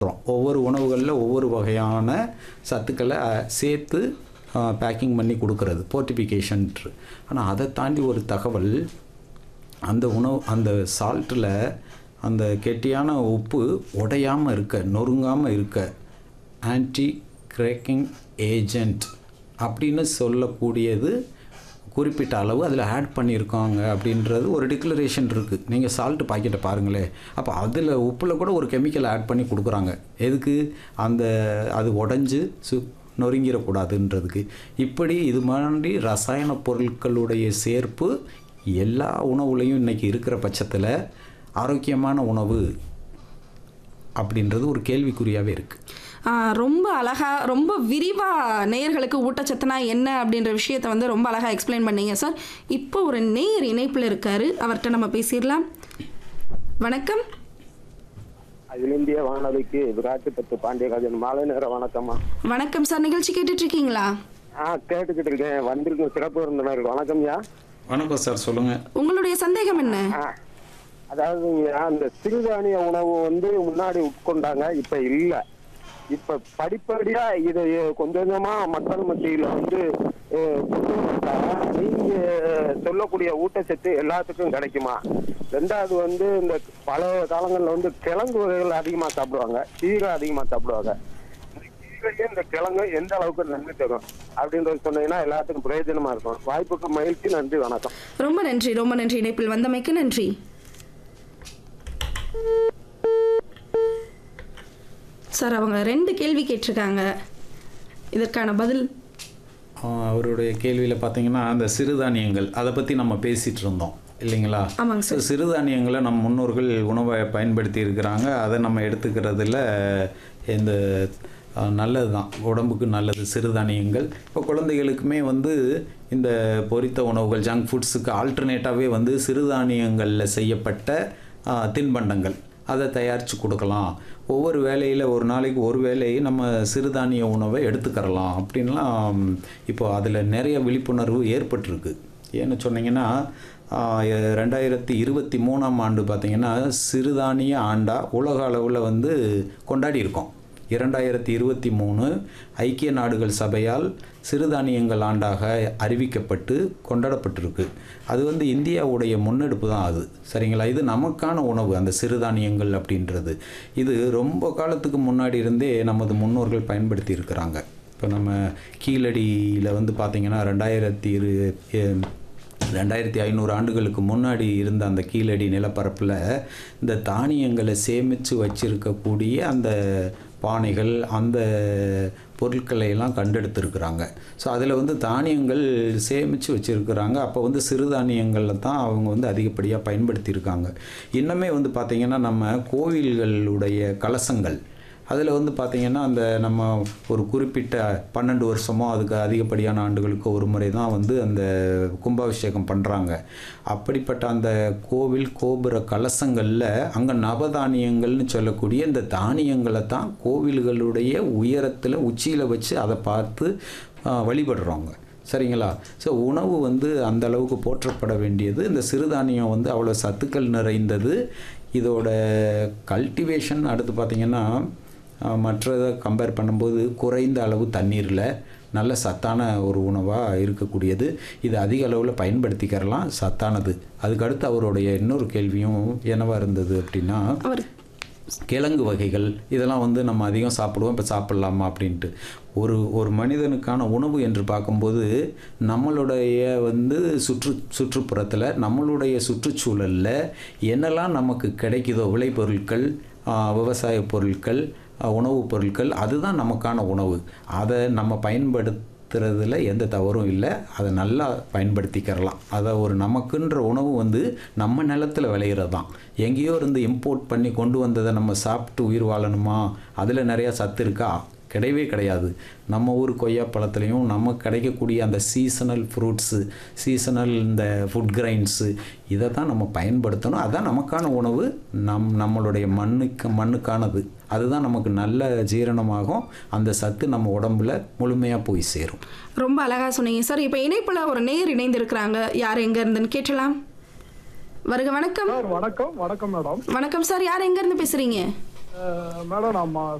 ஒவ்வொரு உணவுகளில் ஒவ்வொரு வகையான சத்துக்களை அஹ், சேர்த்து பேக்கிங் பண்ணி கொடுக்கறது போர்ட்டிஃபிகேஷன்ட்டு ஆனால் அதை தாண்டி ஒரு தகவல் அந்த உணவு அந்த சால்ட்டில் அந்த கெட்டியான உப்பு உடையாமல் இருக்க நொறுங்காமல் இருக்க ஆன்டி கிரேக்கிங் ஏஜென்ட் அப்படின்னு சொல்லக்கூடியது குறிப்பிட்ட அளவு அதில் ஆட் பண்ணியிருக்காங்க அப்படின்றது ஒரு டிக்ளரேஷன் இருக்குது நீங்கள் சால்ட் பாக்கெட்டை பாருங்களேன் அப்போ அதில் உப்பில் கூட ஒரு கெமிக்கல் ஆட் பண்ணி கொடுக்குறாங்க எதுக்கு அந்த அது உடஞ்சி சு நொறுங்கிடக்கூடாதுன்றதுக்கு இப்படி இது மாதிரி ரசாயன பொருட்களுடைய சேர்ப்பு எல்லா உணவுலையும் இன்றைக்கி இருக்கிற பட்சத்தில் ஆரோக்கியமான உணவு அப்படின்றது ஒரு கேள்விக்குறியாகவே இருக்குது ஆ, ரொம்ப அழகா ரொம்ப விரிவா நேயர்களுக்கு ஊட்டச்சத்துனா என்ன அப்படின்ற விஷயத்த வந்து ரொம்ப அழகா எக்ஸ்பிளைன் பண்ணீங்க சார் இப்போ ஒரு நேயர் இணைப்பில் இருக்காரு அவர்கிட்ட நம்ம பேசிடலாம் வணக்கம் அகில இந்திய வானொலிக்கு விராட்டுப்பத்து பாண்டியராஜன் மாலை நேர வணக்கம்மா வணக்கம் சார் நிகழ்ச்சி கேட்டுட்டு இருக்கீங்களா ஆ கேட்டுக்கிட்டு இருக்கேன் வந்திருக்கும் சிறப்பு விருந்தினர் வணக்கம்யா வணக்கம் சார் சொல்லுங்கள் உங்களுடைய சந்தேகம் என்ன ஆ, அதாவதுங்க அந்த சிறுதானிய உணவு வந்து முன்னாடி உட்கொண்டாங்க இப்ப இல்ல இப்ப படிப்படியா இதை கொஞ்சம் கொஞ்சமா மக்கள் மத்தியில வந்து அஹ், கொண்டு வந்தா நீங்க சொல்லக்கூடிய ஊட்டச்சத்து எல்லாத்துக்கும் கிடைக்குமா ரெண்டாவது வந்து இந்த பழைய காலங்கள்ல வந்து கிழங்கு வகைகள் அதிகமா சாப்பிடுவாங்க கீரை அதிகமா சாப்பிடுவாங்க இந்த கீரையும் இந்த கிழங்கு எந்த அளவுக்கு நன்மை தரும் அப்படின்றது சொன்னீங்கன்னா எல்லாத்துக்கும் பிரயோஜனமா இருக்கும் வாய்ப்புக்கு மகிழ்ச்சி நன்றி வணக்கம் ரொம்ப நன்றி ரொம்ப நன்றி இணைப்பில் வந்தமைக்கு நன்றி சார் அவங்க ரெண்டு கேள்வி கேட்டிருக்காங்க இதற்கான பதில் ஆஹ் அவருடைய கேள்வியில் பார்த்தீங்கன்னா அந்த சிறுதானியங்கள் அதை பற்றி நம்ம பேசிகிட்டு இருந்தோம் இல்லைங்களா ஆமாங்க சார் ஸோ சிறுதானியங்களை நம்ம முன்னோர்கள் உணவை பயன்படுத்தி இருக்கிறாங்க அதை நம்ம எடுத்துக்கிறதுல இந்த நல்லது தான் உடம்புக்கு நல்லது சிறுதானியங்கள் இப்போ குழந்தைகளுக்குமே வந்து இந்த பொரித்த உணவுகள் ஜங்க் ஃபுட்ஸுக்கு ஆல்டர்னேட்டாகவே வந்து சிறுதானியங்களில் செய்யப்பட்ட ஆ, தின்பண்டங்கள் அதை தயாரித்து கொடுக்கலாம் ஒவ்வொரு வேலையில் ஒரு நாளைக்கு ஒரு வேலையை நம்ம சிறுதானிய உணவை எடுத்துக்கறலாம் அப்படின்லாம் இப்போ அதில் நிறைய விழிப்புணர்வு ஏற்பட்டிருக்கு ஏன்னு சொன்னீங்கன்னா ஆஹ், எ- ரெண்டாயிரத்தி இருபத்தி மூணாம் ஆண்டு பார்த்திங்கன்னா சிறுதானிய ஆண்டா உலக அளவில் வந்து கொண்டாடி இருக்கோம் இரண்டாயிரத்தி இருபத்தி மூணு ஐக்கிய நாடுகள் சபையால் சிறுதானியங்கள் ஆண்டாக அறிவிக்கப்பட்டு கொண்டாடப்பட்டிருக்கு அது வந்து இந்தியாவுடைய முன்னெடுப்பு தான் அது சரிங்களா இது நமக்கான உணவு அந்த சிறுதானியங்கள் அப்படின்றது இது ரொம்ப காலத்துக்கு முன்னாடி இருந்தே நமது முன்னோர்கள் பயன்படுத்தி இருக்கிறாங்க இப்போ நம்ம கீழடியில் வந்து பார்த்திங்கன்னா ரெண்டாயிரத்தி இரு எ- ரெண்டாயிரத்தி ஐநூறு ஆண்டுகளுக்கு முன்னாடி இருந்த அந்த கீழடி நிலப்பரப்பில் இந்த தானியங்களை சேமித்து வச்சிருக்கக்கூடிய அந்த பானைகள் அந்த பொருட்களை எல்லாம் கண்டெடுத்திருக்கிறாங்க ஸோ அதில் வந்து தானியங்கள் சேமித்து வச்சுருக்கிறாங்க அப்போ வந்து சிறுதானியங்களில் தான் அவங்க வந்து அதிகப்படியாக பயன்படுத்தியிருக்காங்க இன்னுமே வந்து பார்த்திங்கன்னா நம்ம கோவில்களுடைய கலசங்கள் அதில் வந்து பார்த்திங்கன்னா அந்த நம்ம ஒரு குறிப்பிட்ட பன்னெண்டு வருஷமோ அதுக்கு அதிகப்படியான ஆண்டுகளுக்கு ஒரு முறை தான் வந்து அந்த கும்பாபிஷேகம் பண்ணுறாங்க அப்படிப்பட்ட அந்த கோவில் கோபுர கலசங்களில் அங்கே நவதானியங்கள்னு சொல்லக்கூடிய இந்த தானியங்களை தான் கோவில்களுடைய உயரத்தில் உச்சியில் வச்சு அதை பார்த்து ஆ, வழிபடுறோங்க சரிங்களா ஸோ உணவு வந்து அந்த அளவுக்கு போற்றப்பட வேண்டியது இந்த சிறுதானியம் வந்து அவ்வளோ சத்துக்கள் நிறைந்தது இதோட கல்டிவேஷன் அடுத்து பார்த்திங்கன்னா அஹ், மற்றதை கம்பேர் பண்ணும்போது குறைந்த அளவு தண்ணீரில் நல்ல சத்தான ஒரு உணவாக இருக்கக்கூடியது இது அதிக அளவில் பயன்படுத்திக்கிறலாம் சத்தானது அதுக்கடுத்து அவருடைய இன்னொரு கேள்வியும் என்னவா இருந்தது அப்படின்னா அவர் கிழங்கு வகைகள் இதெல்லாம் வந்து நம்ம அதிகம் சாப்பிடுவோம் இப்போ சாப்பிட்லாமா அப்படின்ட்டு ஒரு ஒரு மனிதனுக்கான உணவு என்று பார்க்கும்போது நம்மளுடைய வந்து சுற்று சுற்றுப்புறத்தில் நம்மளுடைய சுற்றுச்சூழலில் என்னெல்லாம் நமக்கு கிடைக்குதோ விளைபொருட்கள் ஆ, விவசாய பொருட்கள் ஆ, உணவுப் பொருட்கள் அதுதான் நமக்கான உணவு அதை நம்ம பயன்படுத்துறதுல எந்த தவறும் இல்லை அதை நல்லா பயன்படுத்திக்கிறலாம் அதை ஒரு நமக்குன்ற உணவு வந்து நம்ம நிலத்தில் விளையிறது தான் எங்கேயோ இருந்து இம்போர்ட் பண்ணி கொண்டு வந்ததை நம்ம சாப்பிட்டு உயிர் வாழணுமா அதில் நிறையா சத்து இருக்கா கிடையவே கிடையாது நம்ம ஊர் கொய்யாப்பழத்துலேயும் நம்ம கிடைக்கக்கூடிய அந்த சீசனல் ஃப்ரூட்ஸு சீசனல் இந்த ஃபுட் கிரைன்ஸு இதை தான் நம்ம பயன்படுத்தணும் அதுதான் நமக்கான உணவு நம் நம்மளுடைய மண்ணுக்கு மண்ணுக்கானது அதுதான் நமக்கு நல்ல ஜீரணமாகும் அந்த சத்து நம்ம உடம்புல முழுமையாக போய் சேரும் ரொம்ப அழகா சொன்னீங்க சார் இப்போ இணைப்பில் ஒரு நேர் இணைந்திருக்கிறாங்க யார் எங்க இருந்துன்னு கேட்டலாம் வருக வணக்கம் சார் வணக்கம் வணக்கம் மேடம் வணக்கம் சார் யார் எங்க இருந்து பேசுறீங்க மேடம் நான்